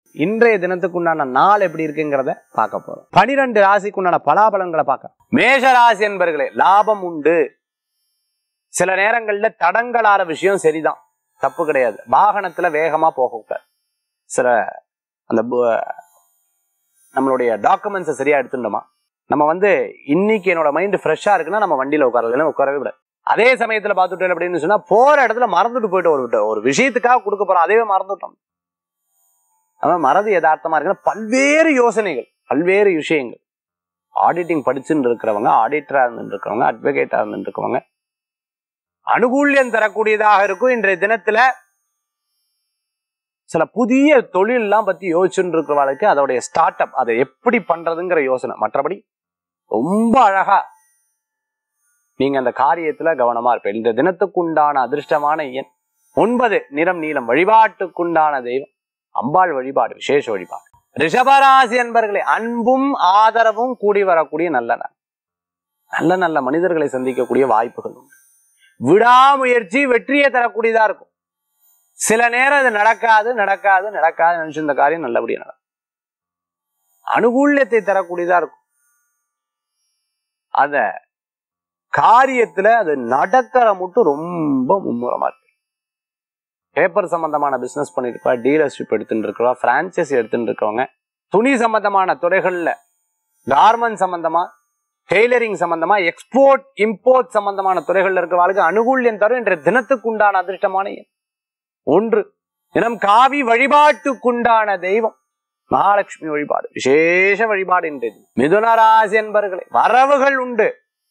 இன்றைய தினத்துக்கு உண்டான நாள் எப்படி இருக்குங்கிறத பார்க்க போறோம் பனிரெண்டு ராசிக்கு உண்டான பலாபலங்களை பார்க்க மேஷ ராசி என்பர்களே லாபம் உண்டு சில நேரங்கள்ல தடங்கலான விஷயம் சரிதான் தப்பு கிடையாது வாகனத்துல வேகமா போகக்கூடாது சில அந்த பு- நம்மளுடைய டாக்குமெண்ட்ஸை சரியா எடுத்துட்டோமா நம்ம வந்து இன்னைக்கு என்னோட மைண்ட் ஃப்ரெஷ்ஷா இருக்குன்னா நம்ம வண்டியில உட்காரல இல்லைன்னா உட்காரவே கூடாது அதே சமயத்துல பார்த்துட்டோம் அப்படின்னு சொன்னா போற இடத்துல மறந்துட்டு போயிட்டு ஒரு ஒரு விஷயத்துக்காக கொடுக்க போறோம் அதே மறந்துட்டோம் அவன் மறதி யதார்த்தமா இருக்குன்னா பல்வேறு யோசனைகள் பல்வேறு விஷயங்கள் ஆடிட்டிங் படிச்சுன்னு இருக்கிறவங்க ஆடிட்டரா இருந்து இருக்கிறவங்க அட்வொகேட்டா இருந்து இருக்கிறவங்க அனுகூல்யம் தரக்கூடியதாக இருக்கும் இன்றைய தினத்துல சில புதிய தொழிலெல்லாம் பத்தி யோசிச்சுட்டு இருக்கிறவங்களுக்கு அதோடைய ஸ்டார்ட் அப் அதை எப்படி பண்றதுங்கிற யோசனை மற்றபடி ரொம்ப அழகா நீங்க அந்த காரியத்துல கவனமா இருப்பீங்க இந்த தினத்துக்குண்டான அதிர்ஷ்டமான எண் ஒன்பது நிறம் நீலம் வழிபாட்டுக்குண்டான தெய்வம் அம்பாள் வழிபாடு விசேஷ வழிபாடு ரிஷபராசி என்பர்களே அன்பும் ஆதரவும் கூடி வரக்கூடிய நல்ல நாள் நல்ல நல்ல மனிதர்களை சந்திக்கக்கூடிய வாய்ப்புகள் உண்டு விடாமுயற்சி வெற்றியை தரக்கூடியதா இருக்கும் சில நேரம் இது நடக்காது நடக்காது நடக்காது நினைச்சு இந்த காரியம் நல்லபடியா நடக்கும் அனுகூல்யத்தை தரக்கூடியதா இருக்கும் அத காரியத்துல அது நடக்கிற மட்டும் ரொம்ப மும்முரமா இருக்கு பேப்பர் சம்பந்தமான பிசினஸ் பண்ணிருக்கா டீலர்ஷிப் எடுத்துட்டு இருக்கவா பிரான்சைஸ் எடுத்துட்டு இருக்கவங்க துணி சம்பந்தமான துறைகள்ல கார்மெண்ட் சம்பந்தமா டெய்லரிங் சம்பந்தமா எக்ஸ்போர்ட் இம்போர்ட் சம்பந்தமான துறைகள்ல இருக்கிறவங்களுக்கு அனுகூல்யம் தரும் என்ற தினத்துக்கு உண்டான அதிர்ஷ்டமான எண் ஒன்று தினம் காவி வழிபாட்டுக்குண்டான தெய்வம் மகாலட்சுமி வழிபாடு விசேஷ வழிபாடு இன்றைய தினம். மிதுன ராசி என்பர்களே வரவுகள் உண்டு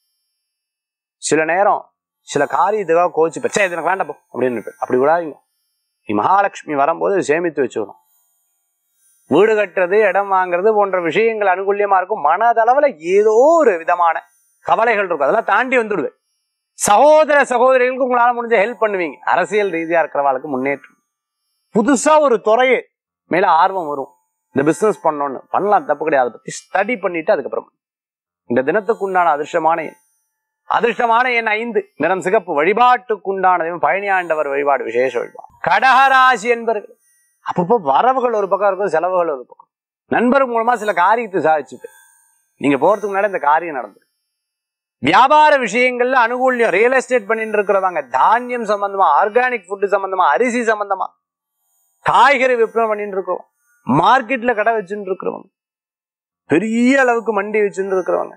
சில நேரம் சில காரியத்துக்காக கோச்சு பச்சை இது எனக்கு வேண்டாம் போ அப்படின்னு இருப்பேன். அப்படி விடாதீங்க நீ மகாலட்சுமி வரும்போது இதை சேமித்து வச்சுக்கணும் வீடு கட்டுறது இடம் வாங்குறது போன்ற விஷயங்கள் அனுகூல்யமா இருக்கும் மனதளவுல ஏதோ ஒரு விதமான கவலைகள் இருக்கும் அதெல்லாம் தாண்டி வந்துடுவேன் சகோதர சகோதரிகளுக்கு உங்களால முடிஞ்ச ஹெல்ப் பண்ணுவீங்க அரசியல் ரீதியா இருக்கிறவாளுக்கு முன்னேற்றம் புதுசா ஒரு துறையை மேல ஆர்வம் வரும் இந்த பிசினஸ் பண்ணணும்னு பண்ணலாம் தப்பு கிடையாது அதை பத்தி ஸ்டடி பண்ணிட்டு அதுக்கப்புறம் பண்ணு. இந்த தினத்துக்கு உண்டான அதிர்ஷ்டமான எண் அதிர்ஷ்டமான எண் ஐந்து நிறம் சிகப்பு வழிபாட்டுக்குண்டான தெய்வம் பழனி ஆண்டவர் வழிபாடு விசேஷ வழிபாடு கடகராசி என்பர்கள் அப்பப்போ வரவுகள் ஒரு பக்கம் இருக்கும் செலவுகள் ஒரு பக்கம் நண்பர் மூலமா சில காரியத்தை சாதிச்சுட்டு நீங்க போறதுக்கு முன்னாடி இந்த காரியம் நடந்தது வியாபார விஷயங்கள்ல அனுகூல்யம் ரியல் எஸ்டேட் பண்ணிட்டு இருக்கிறவங்க தானியம் சம்பந்தமா ஆர்கானிக் ஃபுட் சம்பந்தமா அரிசி சம்பந்தமா காய்கறி விற்பனை பண்ணிட்டு இருக்கிறோம் மார்க்கெட்ல கடை வச்சுட்டு இருக்கிறவங்க பெரிய அளவுக்கு மண்டி வச்சுட்டு இருக்கிறவங்க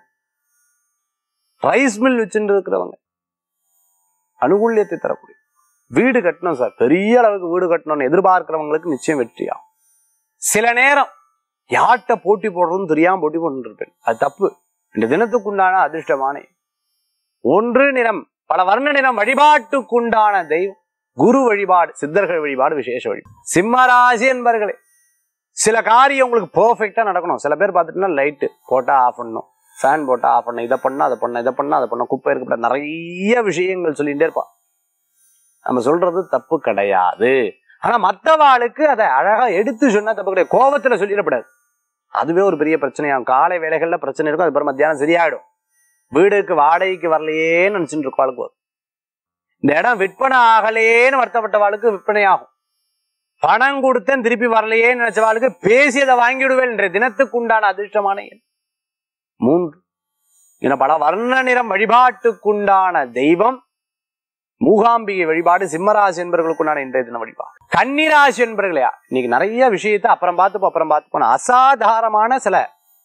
ரைஸ் மில் வச்சுட்டு இருக்கிறவங்க அனுகூல்யத்தை தரக்கூடிய வீடு கட்டணும் சார் பெரிய அளவுக்கு வீடு கட்டணும்னு எதிர்பார்க்கிறவங்களுக்கு நிச்சயம் வெற்றியாகும் சில நேரம் யார்கிட்ட போட்டி போடுறதுன்னு தெரியாம போட்டி போட்டு இருப்பேன் அது தப்பு இந்த தினத்துக்குண்டான அதிர்ஷ்டமான எண். ஒன்று நிறம் பல வர்ண நிறம் வழிபாட்டுக்குண்டான தெய்வம் குரு வழிபாடு சித்தர்கள் வழிபாடு விசேஷ வழி சிம்மராசி என்பர்களே சில காரியம் உங்களுக்கு பெர்ஃபெக்டா நடக்கணும் சில பேர் பார்த்துட்டுனா லைட்டு போட்டா ஆஃப் பண்ணணும் ஃபேன் போட்டா ஆஃப் பண்ண இதை பண்ணா அதை பண்ண இதை பண்ணா அதை பண்ண குப்பை இருக்கப்பட நிறைய விஷயங்கள் சொல்லிட்டே இருப்பான் நம்ம சொல்றது தப்பு கிடையாது ஆனா மத்தவாளுக்கு அதை அழகா எடுத்து சொன்னா தப்பு கிடையாது கோபத்துல சொல்லிடக்கூடாது அதுவே ஒரு பெரிய பிரச்சனையாகும் காலை வேலைகள்ல பிரச்சனை இருக்கும் அது பிறகு மத்தியானம் சரியாயிடும் வீடுக்கு வாடகைக்கு வரலையேன்னு நினைச்சுட்டு இருக்கவாளுக்கு வரும் இந்த இடம் விற்பனை ஆகலையேன்னு வருத்தப்பட்டவாளுக்கு விற்பனை ஆகும் பணம் கொடுத்தேன் திருப்பி வரலையேன்னு நினைச்சவாளுக்கு பேசி அதை வாங்கிவிடுவேன் என்ற தினத்துக்கு உண்டான அதிர்ஷ்டமான எண் மூன்று என பல வர்ண நிறம் வழிபாட்டுக்குண்டான தெய்வம் மூகாம்பிகை வழிபாடு சிம்மராசி என்பவர்களுக்குண்டான இன்றைய தின வழிபாடு கன்னிராசி என்பர்களையா இன்னைக்கு நிறைய விஷயத்தை அப்புறம் பார்த்துப்போம் அப்புறம் பார்த்துப்போம் அசாதாரணமான சில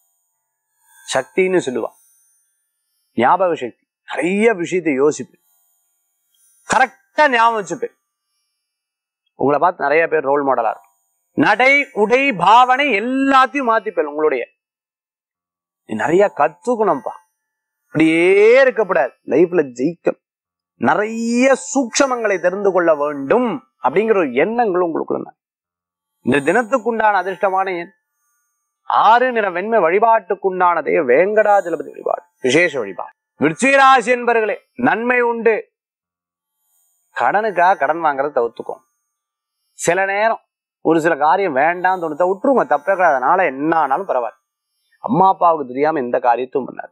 சக்தின்னு சொல்லுவா ஞாபக சக்தி நிறைய விஷயத்தை யோசிப்பேன் கரெக்டா ஞாபகம் வச்சுப்பேன் உங்களை பார்த்து நிறைய பேர் ரோல் மாடலா இருக்கும் நடை உடை பாவனை எல்லாத்தையும் மாத்திப்பேன் உங்களுடைய நீ நிறைய கத்துக்கணும்ப்பா அப்படியே இருக்கக்கூடாது லைஃப்ல ஜெயிக்க நிறைய சூக்ஷமங்களை தெரிந்து கொள்ள வேண்டும் அப்படிங்கிற ஒரு எண்ணங்கள் உங்களுக்குள்ள நான். இந்த தினத்துக்குண்டான அதிர்ஷ்டமான எண் ஆறு நிற வெண்மை வழிபாட்டுக்குண்டானதே வேங்கடாஜலபதி வழிபாடு விசேஷ வழிபாடு விருச்சிகராசி என்பர்களே நன்மை உண்டு கடனுக்காக கடன் வாங்குறத தவிர்த்துக்கும் சில நேரம் ஒரு சில காரியம் வேண்டாம் தோணுத்தா விட்டுருங்க தப்பே கிடையாது அதனால என்ன ஆனாலும் பரவாயில்ல அம்மா அப்பாவுக்கு தெரியாம எந்த காரியத்தையும் பண்ணாது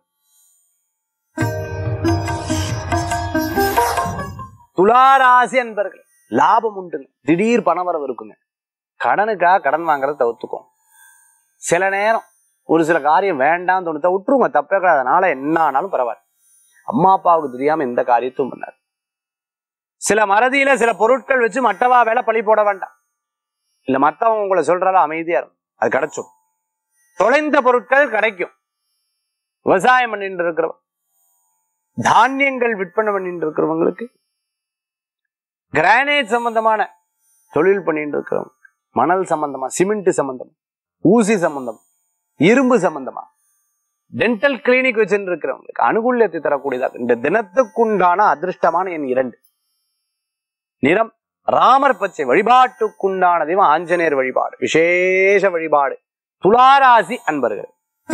துளாராசி என்பர்கள் லாபம் உண்டுங்க திடீர் பணவரவு இருக்குங்க கடனுக்காக கடன் வாங்குறத தவிர்த்துக்கும் சில நேரம் ஒரு சில காரியம் வேண்டாம் தோணுத்தா விட்டுருங்க தப்பே கிடையாது அதனால என்ன ஆனாலும் பரவாயில்ல அம்மா அப்பாவுக்கு தெரியாம எந்த காரியத்தையும் பண்ணாது சில மறதியில சில பொருட்கள் வச்சு மட்டவா வேலை பழி போட வேண்டாம் இல்ல மத்தவங்க உங்களை சொல்றாலும் அமைதியா இருக்கும் அது கிடைச்சும் தொலைந்த பொருட்கள் கிடைக்கும் விவசாயம் பண்ணிட்டு இருக்கிறவங்க தானியங்கள் விற்பனை பண்ணிட்டு இருக்கிறவங்களுக்கு கிரானைட் சம்பந்தமான தொழில் பண்ணிட்டு இருக்கிறவங்க மணல் சம்பந்தமா சிமெண்ட் சம்பந்தமா ஊசி சம்பந்தமா இரும்பு சம்பந்தமா டென்டல் கிளினிக் வச்சுட்டு இருக்கிறவங்களுக்கு அனுகூல்யத்தை தரக்கூடியதாக இந்த தினத்துக்குண்டான அதிர்ஷ்டமான எண் இரண்டு நிறம் ராமர் பச்சை வழிபாட்டுக்குண்டான தெய்வம் ஆஞ்சநேயர் வழிபாடு விசேஷ வழிபாடு துளாராசி அன்பர்கள்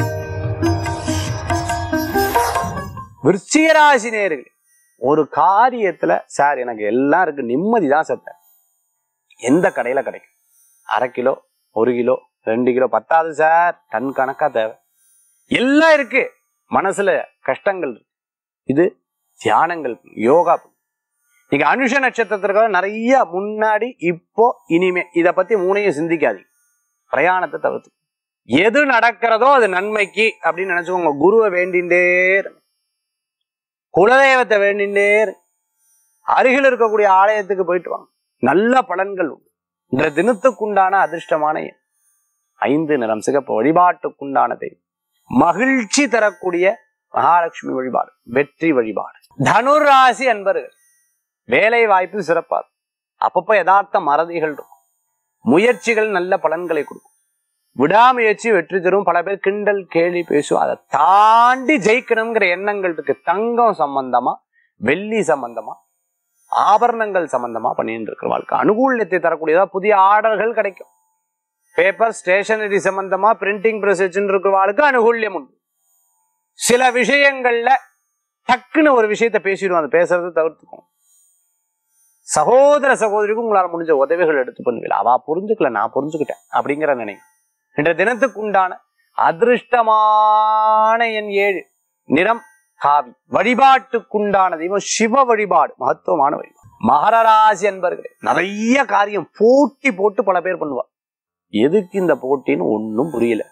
விருச்சிகராசி நேர்கள் ஒரு காரியத்துல சார் எனக்கு எல்லாம் இருக்கு நிம்மதி தான் சத்த எந்த கடையில கிடைக்கும் அரை கிலோ ஒரு கிலோ ரெண்டு கிலோ பத்தாது சார் டன் கணக்கா தேவை எல்லாம் இருக்கு மனசுல கஷ்டங்கள் இருக்கு இது தியானங்கள் யோகா நீங்க அனுஷ நட்சத்திரத்திற்கு நிறைய முன்னாடி இப்போ இனிமே இத பத்தி மூணையும் சிந்திக்காதீங்க பிரயாணத்தை தவிர்த்து எது நடக்கிறதோ அது நன்மைக்கு அப்படின்னு நினைச்சுக்கோங்க குருவை வேண்டிண்டே இருங்க. குலதெய்வத்தை வேண்டிண்டே இருங்க. அருகில் இருக்கக்கூடிய ஆலயத்துக்கு போயிட்டு வாங்க நல்ல பலன்கள் உண்டு இந்த தினத்துக்குண்டான அதிர்ஷ்டமான எண். ஐந்து நிறம் சிகப்பு வழிபாட்டுக்குண்டான தெய்வம் மகிழ்ச்சி தரக்கூடிய மகாலட்சுமி வழிபாடு வெற்றி வழிபாடு தனுர் ராசி அன்பர்கள் வேலை வாய்ப்பு சிறப்பார் அப்பப்ப யதார்த்த மறதிகள் இருக்கும் முயற்சிகள் நல்ல பலன்களை கொடுக்கும் விடாமுயற்சி வெற்றி தரும் பல பேர் கிண்டல் கேலி பேசும் அதை தாண்டி ஜெயிக்கணுங்கிற எண்ணங்கள் இருக்கு தங்கம் சம்பந்தமா வெள்ளி சம்பந்தமா ஆபரணங்கள் சம்பந்தமா பண்ணிட்டு இருக்கிற வாழ்க்கை அனுகூல்யத்தை தரக்கூடியதா புதிய ஆர்டர்கள் கிடைக்கும் பேப்பர் ஸ்டேஷனரி சம்பந்தமா பிரிண்டிங் பிரஸ் வச்சுட்டு இருக்கிறவாளுக்கு அனுகூல்யம் உண்டு சில விஷயங்கள்ல டக்குன்னு ஒரு விஷயத்த பேசிடுவோம் அது பேசுறது தவிர்த்துக்கும் சகோதர சகோதரிக்கும் உங்களால முடிஞ்ச உதவிகள் எடுத்து பண்ணுவீங்க அவ புரிஞ்சுக்கல நான் புரிஞ்சுக்கிட்டேன் அப்படிங்கிற நினைவு இன்றைய தினத்துக்கு உண்டான அதிர்ஷ்டமான என் ஏழு நிறம் காவி வழிபாட்டுக்குண்டான தெய்வம் சிவ வழிபாடு மகத்துவமான வழிபாடு மகர ராசி அன்பர்களே நிறைய காரியம் போட்டி போட்டு பல பேர் பண்ணுவா எதுக்கு இந்த போட்டின்னு ஒன்னும் புரியல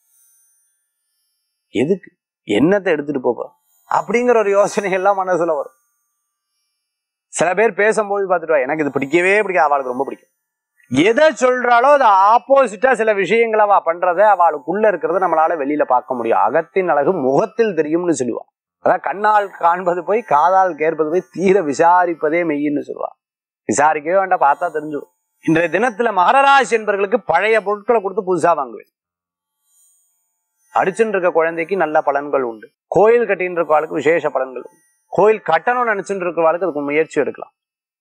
எதுக்கு என்னத்தை எடுத்துட்டு போக அப்படிங்கிற ஒரு யோசனை எல்லாம் மனசுல வரும் சில பேர் பேசும்போது பார்த்துட்டு வா, எனக்கு இது பிடிக்கவே பிடிக்காது அவளுக்கு ரொம்ப பிடிக்கும் எதை சொல்றாளோ அது ஆப்போசிட்டா சில விஷயங்களை அவ பண்றத அவளுக்குள்ள இருக்கிறத நம்மளால வெளியில பார்க்க முடியும் அகத்தின் அழகு முகத்தில் தெரியும்னு சொல்லுவா அதான் கண்ணால் காண்பது போய் காதால் கேட்பது போய் தீர விசாரிப்பதே மெய்யின்னு சொல்லுவா விசாரிக்கவே வேண்டாம் பார்த்தா தெரிஞ்சிடும் இன்றைய தினத்துல மகரராசி என்பவர்களுக்கு பழைய பொருட்களை கொடுத்து புதுசா வாங்குவேன் அடிச்சுட்டு இருக்க குழந்தைக்கு நல்ல பலன்கள் உண்டு கோயில் கட்டின்னு இருக்கவாளுக்கு விசேஷ பலன்கள் உண்டு கோயில் கட்டணும்னு நினைச்சுட்டு இருக்கவாளுக்கு அதுக்கு முயற்சி எடுக்கலாம்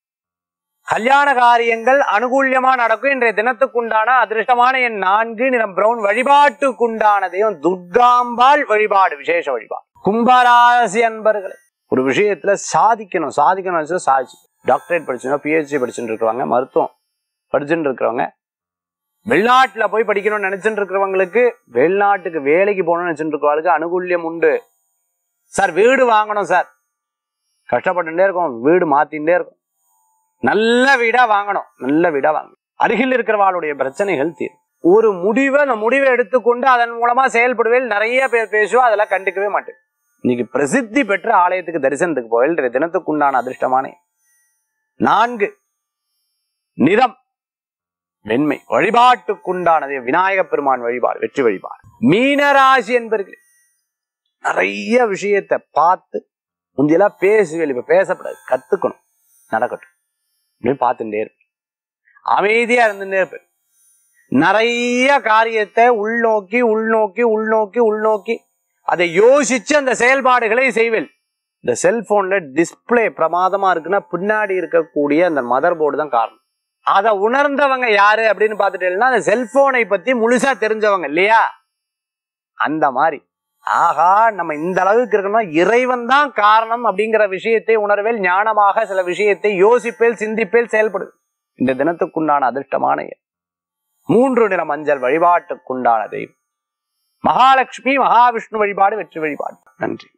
கல்யாண காரியங்கள் அனுகூல்யமா நடக்கும் இன்றைய தினத்துக்குண்டான அதிர்ஷ்டமான என் நான்கு நிறம் பிரவுன் வழிபாட்டுக்குண்டான தெய்வம் துர்காம்பாள் வழிபாடு விசேஷ வழிபாடு கும்பராசி அன்பர்களே ஒரு விஷயத்துல சாதிக்கணும் சாதிக்கணும் நினைச்சா சாதிச்சு டாக்டரேட் படிச்சுன்னா பிஹெச்டி படிச்சுட்டு இருக்கிறவங்க மருத்துவம் படிச்சுட்டு இருக்கிறவங்க வெளிநாட்டுல போய் படிக்கணும்னு நினைச்சுட்டு இருக்கிறவங்களுக்கு வெளிநாட்டுக்கு வேலைக்கு போகணும்னு நினைச்சுட்டு இருக்கிறவங்களுக்கு அனுகூல்யம் உண்டு சார் வீடு வாங்கணும் சார் கஷ்டப்பட்டுட்டே இருக்கோம் வீடு மாத்திட்டே இருக்கும் நல்ல வீடா வாங்கணும் நல்ல வீடா வாங்கணும் அருகில் இருக்கிறவாளுடைய பிரச்சனைகள் தீரும் ஒரு முடிவை அந்த முடிவை எடுத்துக்கொண்டு அதன் மூலமா செயல்படுவேல் நிறைய பேர் பேசுவா அதெல்லாம் கண்டுக்கவே மாட்டேன் இன்னைக்கு பிரசித்தி பெற்ற ஆலயத்துக்கு தரிசனத்துக்கு போவேல் இன்றைய தினத்துக்குண்டான அதிர்ஷ்டமான நான்கு நிறம் வெண்மை வழிபாட்டுக்குண்டானது விநாயக பெருமான் வழிபாடு வெற்றி வழிபாடு மீனராசி என்பர்கள் நிறைய விஷயத்தை பார்த்து முந்தியெல்லாம் பேசுவேல் இப்ப பேசப்படாது கத்துக்கணும் நடக்கட்டும் அப்படின்னு பார்த்துட்டே இருப்பேன் அமைதியா இருந்துட்டே இருப்பேன் நிறைய காரியத்தை உள்நோக்கி உள்நோக்கி உள்நோக்கி உள்நோக்கி அதை யோசிச்சு அந்த செயல்பாடுகளை செய்வேன் இந்த செல்போன்ல டிஸ்பிளே பிரமாதமா இருக்குன்னா பின்னாடி இருக்கக்கூடிய அந்த மதர் போர்டு தான் காரணம் அதை உணர்ந்தவங்க யாரு அப்படின்னு பார்த்துட்டேன்னா அந்த செல்போனை பத்தி முழுசா தெரிஞ்சவங்க இல்லையா அந்த மாதிரி ஆகா நம்ம இந்த அளவுக்கு இருக்கணும் இறைவன் தான் காரணம் அப்படிங்கிற விஷயத்தை உணர்வேல் ஞானமாக சில விஷயத்தை யோசிப்பேல் சிந்திப்பேல் செயல்படுது இந்த தினத்துக்குண்டான அதிர்ஷ்டமான எண். மூன்று நிற மஞ்சள் வழிபாட்டுக்குண்டான தெய்வம் மகாலட்சுமி மகாவிஷ்ணு வழிபாடு வெற்றி வழிபாடு நன்றி